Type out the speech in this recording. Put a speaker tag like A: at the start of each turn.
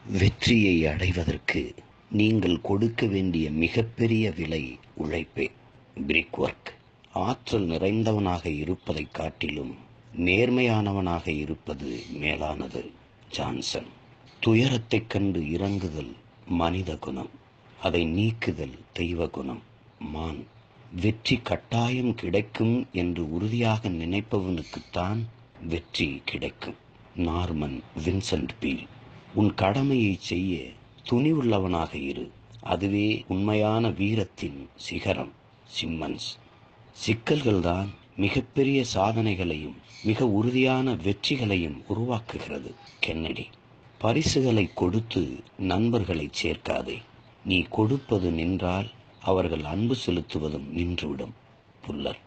A: வெற்றியை அடைவதற்கு நீங்கள் கொடுக்க வேண்டிய மிகப்பெரிய விலை உழைப்பே பிரிக் ஒர்க் ஆற்றல் நிறைந்தவனாக இருப்பதைக் காட்டிலும் நேர்மையானவனாக இருப்பது மேலானது ஜான்சன் துயரத்தைக் கண்டு இறங்குதல் மனித குணம் அதை நீக்குதல் தெய்வ குணம் மான் வெற்றி கட்டாயம் கிடைக்கும் என்று உறுதியாக நினைப்பவனுக்குத்தான் வெற்றி கிடைக்கும் நார்மன் வின்சென்ட் பீல் உன் கடமையை செய்ய துணிவுள்ளவனாக இரு அதுவே உண்மையான வீரத்தின் சிகரம் சிம்மன்ஸ் சிக்கல்கள்தான் மிகப்பெரிய சாதனைகளையும் மிக உறுதியான வெற்றிகளையும் உருவாக்குகிறது கென்னடி பரிசுகளை கொடுத்து நண்பர்களை சேர்க்காதே நீ கொடுப்பது நின்றால் அவர்கள் அன்பு செலுத்துவதும் நின்றுவிடும் புல்லர்